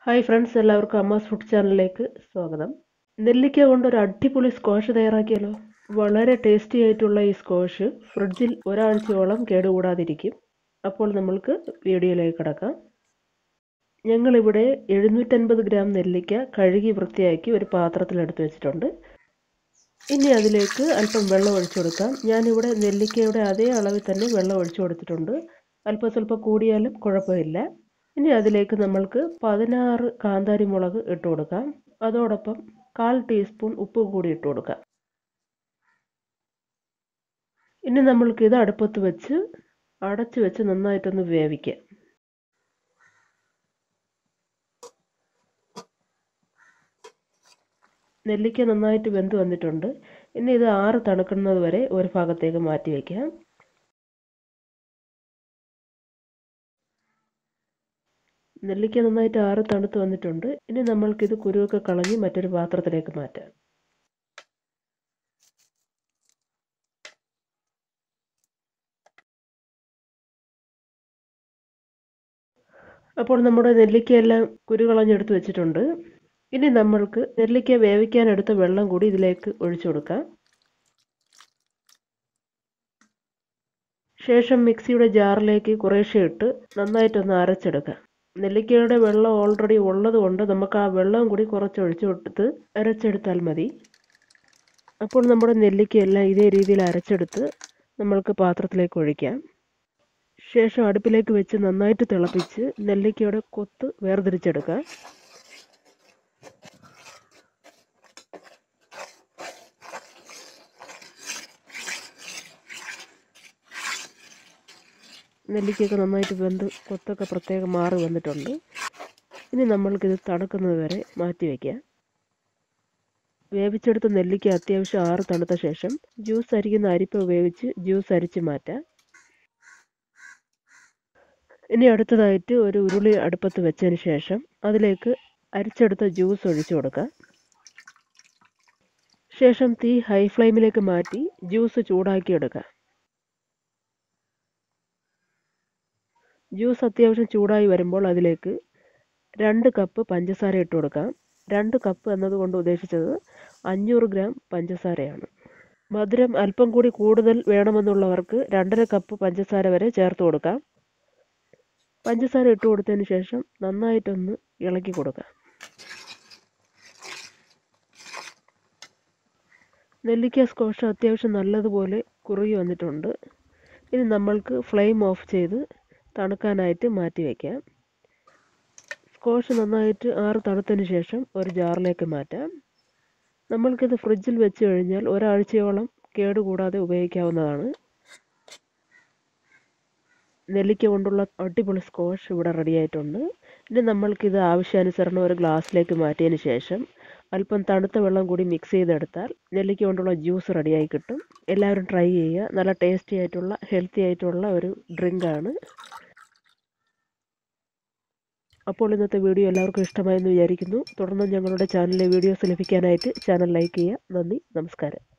hi friends എല്ലാവർക്കും അമ്മാസ് food ചാനലിലേക്ക് സ്വാഗതം നെല്ലിക്ക കൊണ്ട് ഒരു അടിപൊളി സ്ക്വാഷ് തയ്യാറാക്കിയാലോ വളരെ ടേസ്റ്റി ആയിട്ടുള്ള ഈ സ്ക്വാഷ് ഫ്രിഡ്ജിൽ ഒരാഴ്ചയോളം കേടുകൂടാതിരിക്കും അപ്പോൾ നമ്മൾക്ക് വീഡിയോയിലേക്ക് കിടക്കാം ഞങ്ങളിവിടെ എഴുന്നൂറ്റൻപത് ഗ്രാം നെല്ലിക്ക കഴുകി വൃത്തിയാക്കി ഒരു പാത്രത്തിൽ എടുത്ത് വെച്ചിട്ടുണ്ട് ഇനി അതിലേക്ക് അല്പം വെള്ളം ഒഴിച്ചു കൊടുക്കാം ഞാനിവിടെ നെല്ലിക്കയുടെ അതേ അളവിൽ തന്നെ വെള്ളം ഒഴിച്ചു കൊടുത്തിട്ടുണ്ട് അല്പം സ്വല്പം കൂടിയാലും കുഴപ്പമില്ല ഇനി അതിലേക്ക് നമ്മൾക്ക് പതിനാറ് കാന്താരി മുളക് ഇട്ട് കൊടുക്കാം അതോടൊപ്പം കാൽ ടീസ്പൂൺ ഉപ്പ് കൂടി ഇട്ട് കൊടുക്കാം ഇനി നമ്മൾക്കിത് അടുപ്പത്ത് വെച്ച് അടച്ചു വെച്ച് നന്നായിട്ടൊന്ന് വേവിക്കാം നെല്ലിക്ക നന്നായിട്ട് വെന്ത് വന്നിട്ടുണ്ട് ഇനി ഇത് ആറ് തണുക്കുന്നത് വരെ ഒരു ഭാഗത്തേക്ക് മാറ്റി വയ്ക്കാം നെല്ലിക്ക നന്നായിട്ട് ആറ് തണുത്ത് വന്നിട്ടുണ്ട് ഇനി നമ്മൾക്കിത് കുരുവൊക്കെ കളഞ്ഞ് മറ്റൊരു പാത്രത്തിലേക്ക് മാറ്റാം അപ്പോൾ നമ്മുടെ നെല്ലിക്കയെല്ലാം കുരു കളഞ്ഞെടുത്ത് വെച്ചിട്ടുണ്ട് ഇനി നമ്മൾക്ക് നെല്ലിക്ക വേവിക്കാൻ എടുത്ത വെള്ളം കൂടി ഇതിലേക്ക് ഒഴിച്ചു കൊടുക്കാം ശേഷം മിക്സിയുടെ ജാറിലേക്ക് കുറേശ്ശെ ഇട്ട് നന്നായിട്ടൊന്ന് അരച്ചെടുക്കാം നെല്ലിക്കയുടെ വെള്ളം ഓൾറെഡി ഉള്ളത് കൊണ്ട് നമുക്ക് ആ വെള്ളം കൂടി കുറച്ച് ഒഴിച്ചു കൊടുത്ത് അരച്ചെടുത്താൽ മതി അപ്പോൾ നമ്മുടെ നെല്ലിക്കയെല്ലാം ഇതേ രീതിയിൽ അരച്ചെടുത്ത് നമ്മൾക്ക് പാത്രത്തിലേക്ക് ഒഴിക്കാം ശേഷം അടുപ്പിലേക്ക് വെച്ച് നന്നായിട്ട് തിളപ്പിച്ച് നെല്ലിക്കയുടെ കൊത്ത് വേർതിരിച്ചെടുക്കാം നെല്ലിക്കയൊക്കെ നന്നായിട്ട് വെന്ത് കൊത്തൊക്കെ പ്രത്യേകം മാറി വന്നിട്ടുണ്ട് ഇനി നമ്മൾക്കിത് തണുക്കുന്നത് വരെ മാറ്റി വയ്ക്കാം വേവിച്ചെടുത്ത നെല്ലിക്ക അത്യാവശ്യം ആറ് തണുത്ത ശേഷം ജ്യൂസ് അരിക്കുന്ന അരിപ്പ ഉപയോഗിച്ച് ജ്യൂസ് അരിച്ച് മാറ്റാം ഇനി അടുത്തതായിട്ട് ഒരു ഉരുളി അടുപ്പത്ത് വെച്ചതിന് ശേഷം അതിലേക്ക് അരിച്ചെടുത്ത ജ്യൂസ് ഒഴിച്ചു കൊടുക്കാം ശേഷം തീ ഹൈ ഫ്ലെയിമിലേക്ക് മാറ്റി ജ്യൂസ് ചൂടാക്കി എടുക്കാം ജ്യൂസ് അത്യാവശ്യം ചൂടായി വരുമ്പോൾ അതിലേക്ക് രണ്ട് കപ്പ് പഞ്ചസാര ഇട്ട് കൊടുക്കാം രണ്ട് കപ്പ് എന്നതുകൊണ്ട് ഉദ്ദേശിച്ചത് അഞ്ഞൂറ് ഗ്രാം പഞ്ചസാരയാണ് മധുരം അല്പം കൂടി കൂടുതൽ വേണമെന്നുള്ളവർക്ക് രണ്ടര കപ്പ് പഞ്ചസാര വരെ ചേർത്ത് കൊടുക്കാം പഞ്ചസാര ഇട്ട് കൊടുത്തതിന് ശേഷം നന്നായിട്ടൊന്ന് ഇളക്കി കൊടുക്കാം നെല്ലിക്ക സ്കോഷ് അത്യാവശ്യം നല്ലതുപോലെ കുറുകി വന്നിട്ടുണ്ട് ഇനി നമ്മൾക്ക് ഫ്ലെയിം ഓഫ് ചെയ്ത് തണുക്കാനായിട്ട് മാറ്റി വയ്ക്കാം സ്കോഷ് നന്നായിട്ട് ആറ് തണുത്തതിന് ശേഷം ഒരു ജാറിലേക്ക് മാറ്റാം നമ്മൾക്കിത് ഫ്രിഡ്ജിൽ വെച്ച് കഴിഞ്ഞാൽ ഒരാഴ്ചയോളം കേടുകൂടാതെ ഉപയോഗിക്കാവുന്നതാണ് നെല്ലിക്ക കൊണ്ടുള്ള അടിപൊളി സ്കോഷ് ഇവിടെ റെഡി ആയിട്ടുണ്ട് ഇനി നമ്മൾക്കിത് ആവശ്യാനുസരണം ഒരു ഗ്ലാസ്സിലേക്ക് മാറ്റിയതിന് ശേഷം അല്പം തണുത്ത വെള്ളം കൂടി മിക്സ് ചെയ്തെടുത്താൽ നെല്ലിക്ക കൊണ്ടുള്ള ജ്യൂസ് റെഡിയായി കിട്ടും എല്ലാവരും ട്രൈ ചെയ്യുക നല്ല ടേസ്റ്റി ആയിട്ടുള്ള ഹെൽത്തി ആയിട്ടുള്ള ഒരു ഡ്രിങ്കാണ് അപ്പോൾ ഇന്നത്തെ വീഡിയോ എല്ലാവർക്കും ഇഷ്ടമായെന്ന് വിചാരിക്കുന്നു തുടർന്ന് ഞങ്ങളുടെ ചാനലിലെ വീഡിയോസ് ലഭിക്കാനായിട്ട് ചാനൽ ലൈക്ക് ചെയ്യുക നന്ദി നമസ്കാരം